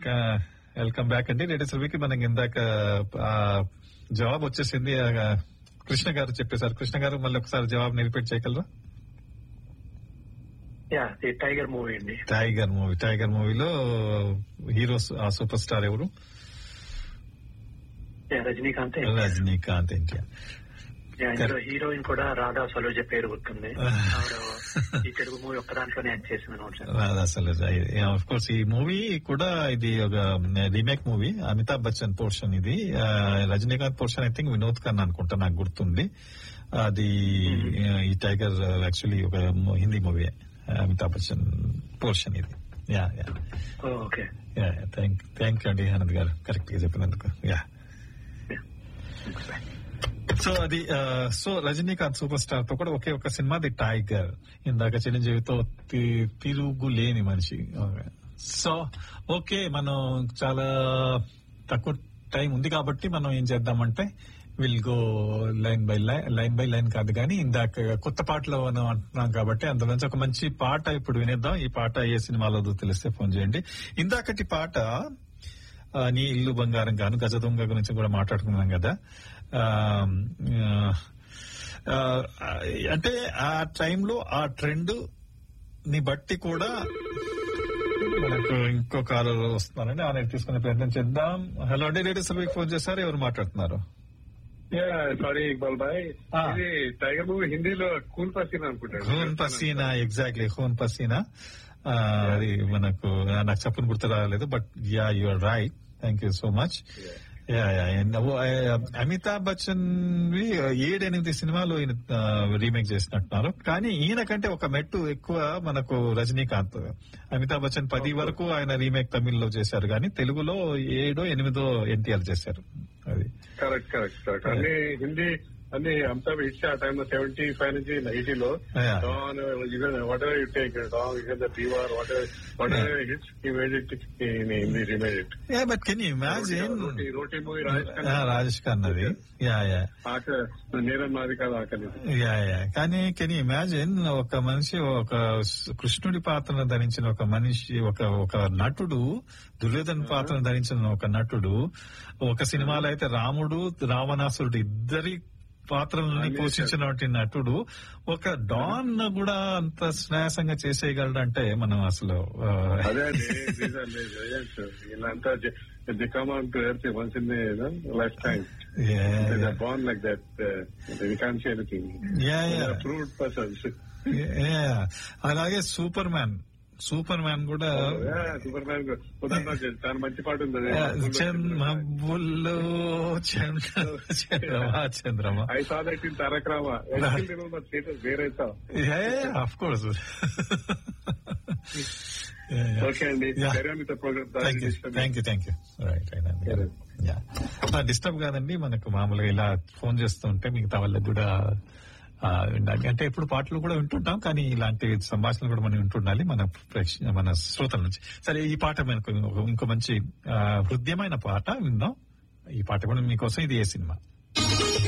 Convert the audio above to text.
Welcome back అండి radio సర్వీకి మనకి ఇందాక ఆ, జవాబు వచ్చేసింది ఆ, కృష్ణ గారు చెప్పేశారు కృష్ణ గారు మళ్ళీ ఒకసారి జవాబు నిలిపెట్టి చేయగలరా యా ది టైగర్ మూవీ అండి టైగర్ మూవీ టైగర్ మూవీలో హీరో సూపర్ స్టార్ ఎవరు యా, రజనీకాంత్ రజనీకాంత్ ఎన్టీఆర్ యా, ఇందులో హీరోయిన్ కూడా రాధా సలోజ పేరు గుర్తుంది ఆవిడ ఈ తెలుగు మూవీ ఒక్క దాంట్లోనే యాక్ట్ చేసింది అనమాట అసలు ఆఫ్ కోర్స్ ఈ మూవీ కూడా ఇది ఒక remake movie Amitabh Bachchan portion ఇది ఆ, Rajinikanth portion I think Vinod Khanna అనుకుంటా నాకు గుర్తుంది అది ఆ, ఈ టైగర్ యాక్చువల్లీ ఒక ము- హిందీ మూవీ అమితాబ్ బచ్చన్ పోర్షన్ ఇది yeah yeah okay yeah thank thank you అండి ఆనంద్ గారు కరెక్ట్ గా చెప్పినందుకు యా సో అది ఆ, సో రజనీకాంత్ సూపర్ స్టార్ తో కూడా ఒకే ఒక సినిమా ది టైగర్ ఇందాక చిరంజీవితో తి- తిరుగులేని మనిషి ఓకే. సో ఓకే మనం చాలా తక్కువ టైం ఉంది కాబట్టి మనం ఏం చేద్దామంటే will go line by line line by line కాదు కానీ ఇందాక కొత్త పాటలో మనం అంటున్నాం కాబట్టి అందులోంచి ఒక మంచి పాట ఇప్పుడు వినేద్దాం ఈ పాట ఏ సినిమాలో తెలిస్తే ఫోన్ చేయండి ఇందాకటి పాట ఆ, నీ ఇల్లు బంగారం గాను గజ దొంగ గురించి కూడా మాట్లాడుకున్నాం కదా ఆ, ఆ, అంటే ఆ టైంలో ఆ ట్రెండ్ ని బట్టి కూడా మనకు ఇంకో కాలర్ వస్తున్నారండి ఆయన తీసుకునే ప్రయత్నం చేద్దాం హలో అండి రేడియో సభకి ఫోన్ చేశారు ఎవరు మాట్లాడుతున్నారు సారీ ఇక్బాల్ భాయ్ Ah. ఇది టైగర్ మూవీ హిందీలో కూల్ పసీనా అనుకుంటాడు హూన్ పసీనా ఎగ్జాక్ట్లీ హూన్ పసీనా ఆ, అది మనకు నాకు చెప్పని గుర్తు రాలేదు but yeah you're right thank you so much yeah yeah Amitabh Bachchan వి ఏడెనిమిది సినిమాలు ఈయన రీమేక్ చేసినట్టున్నారు కానీ ఈయన కంటే ఒక మెట్టు ఎక్కువ మనకు రజనీకాంత్ అమితాబ్ బచ్చన్ పది వరకు ఆయన రీమేక్ తమిళ్లో చేశారు కానీ తెలుగులో ఏడో ఎనిమిదో ఎన్టీఆర్ చేశారు అది కరెక్ట్ కరెక్ట్ కరెక్ట్ అన్ని హిందీ అన్ని అమితాబ్ హిట్స్ ఆ టైమ్ లో సెవెంటీ ఫైవ్ నుంచి ఎయిటీలో Yeah. Don whatever you take Don is the Deewar what whatever hits he made it in Hindi remade it but can you imagine Roti Roti movie Rajasthan Rajesh ఖన్నది yeah yeah ఆక నేరం నాది కాదు ఆకలి యా యా కానీ కెన్ ఇమాజిన్ ఒక మనిషి ఒక కృష్ణుడి పాత్రను ధరించిన ఒక మనిషి ఒక ఒక నటుడు దుర్యోధన పాత్రను ధరించిన ఒక నటుడు ఒక సినిమాలో అయితే రాముడు రావణాసురుడు ఇద్దరి పాత్రలని పోషించినటువంటి నటుడు ఒక డాన్ కూడా అంత స్నేహంగా చేసేయగలడంటే మనం అసలు ఆ, అదే అండి వీళ్ళంతా the come on to earth once in lifetime yeah, yeah. Born like that we can see anything Yeah, yeah. Approved persons Yeah. అలాగే సూపర్ మ్యాన్ సూపర్ మ్యాన్ కూడా సూపర్ మ్యాన్ చాలా మంచి పాట ఉంది అది. చంద్రబుల్లు చంద్ర చంద్రమా చంద్రమా I saw that in Tarak Rama. I still remember theater where I saw. Of course Okay, అండి. Carry on with the program. Thank you thank you thank you right disturb కాదండి మనకు మామూలుగా ఇలా ఫోన్ చేస్తుంటే మిగతా వాళ్ళకి కూడా ఆ, వినాలి అంటే ఎప్పుడు పాటలు కూడా వింటుంటాం కానీ ఇలాంటి సంభాషణలు కూడా మనం వింటుండాలి మన ప్రేక్ష మన శ్రోతల నుంచి సరే ఈ పాట మనకు ఇంకో మంచి ఆ, హృదయమైన పాట విందాం ఈ పాట కూడా మీకోసం ఇది ఏ సినిమా